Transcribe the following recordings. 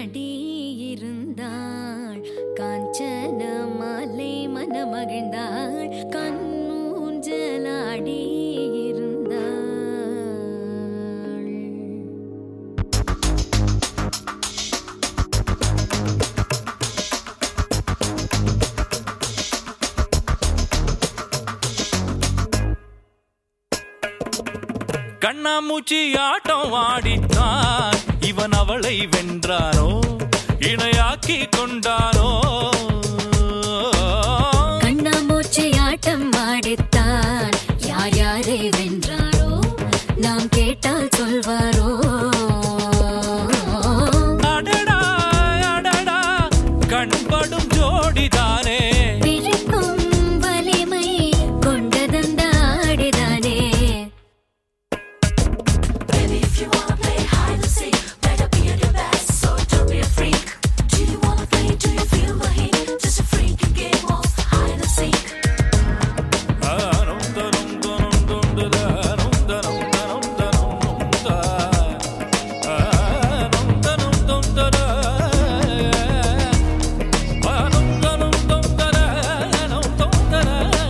ஊஞ்சலாடி இருந்தாள் காஞ்சன மாலை மனமகிழ்ந்தாள் கண்ணூஞ்சலாடி இருந்தாள் கண்ணாமூச்சி ஆட்டம் ஆடித்தான் இவன் அவளை வென்றானோ இணையாக்கி கொண்டானோ கண்ணாமூச்சி ஆட்டம் ஆடித்தான் யார் யாரை வென்றாரோ நாம் கேட்டால் சொல்வாரோ அடடா அடடா கண்படும் ஜோடிதானே பிரிக்கும் வலிமை கொண்டதந்த ஆடிதானே Baby, if you wanna play hide and seek, better be at your best, so don't be a freak. Do you wanna play? Do you feel the heat? Just a freaking game of hide and seek. ஆனம் தனம் தனம் தொண்டல, annum தனம் தனம் தனம் தொண்டா. Annum தனம் தொண்டல, annum தனம் தொண்டல, annum தொண்டல.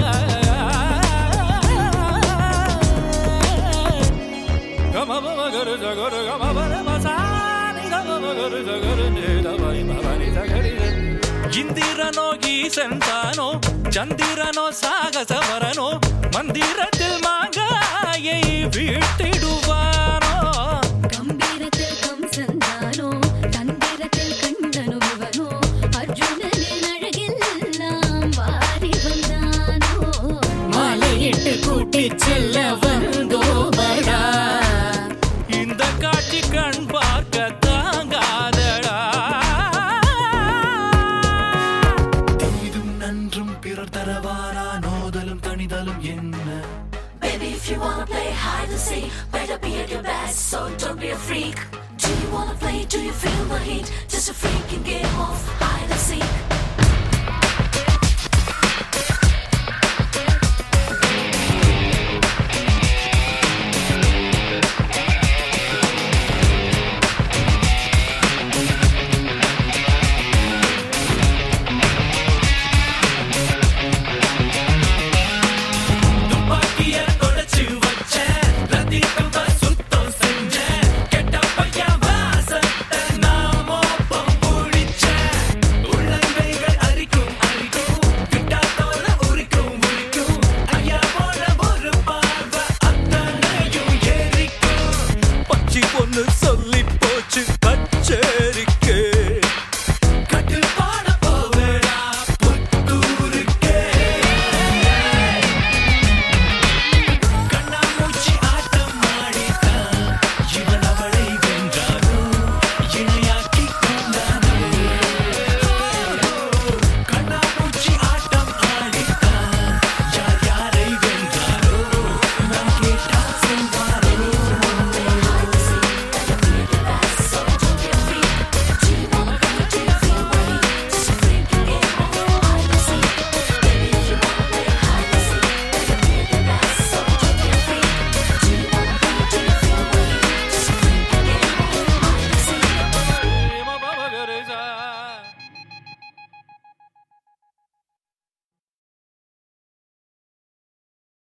கமபமகரு ஜகரு கமபரமசானி கமபகரு ஜகரு நேதவை மவனி ஜகரித. இந்திரனோ ஈசன் தானோ சந்திரனோ சாகசவரனோ மந்திரத்தில் மாங்காயை வீழ்த்திடுவானோ கம்பீரத்தில் கம்சந்தானோ தந்திரத்தில் கண்டனோ இவனோ அர்ஜுனனின் அழகெல்லாம் வாரி வந்தானோ மாலையிட்டு கூட்டிச் செல்ல வந்தோபடா இந்த காட்சி கண் பார்க்க தாங்காதடா தீதும் நன்றும் பிறர் தரவாரா நோதலும் தனிதலும் என்ன Baby, if you wanna play hide and seek, better be at your best, so don't be a freak. Do you wanna play? Do you feel the heat? Just a freaking game of hide and seek. துப்பாக்கிய தொலைச்சு வச்சேன் ரத்திக்கம்ப சுத்தம் செஞ்சேன் கெட்ட பையன் வாசத்தை நான் மோப்பம் புடிச்சேன் உள்ளங்கைகள் அரிக்கும் அரிக்கும் கிட்டாத்தோட உரிக்கும் உரிக்கும் ஐயா போல ஒரு பார்வை அத்தனையும் எரிக்கும் பச்சி பொண்ணு சொல்லி போச்சு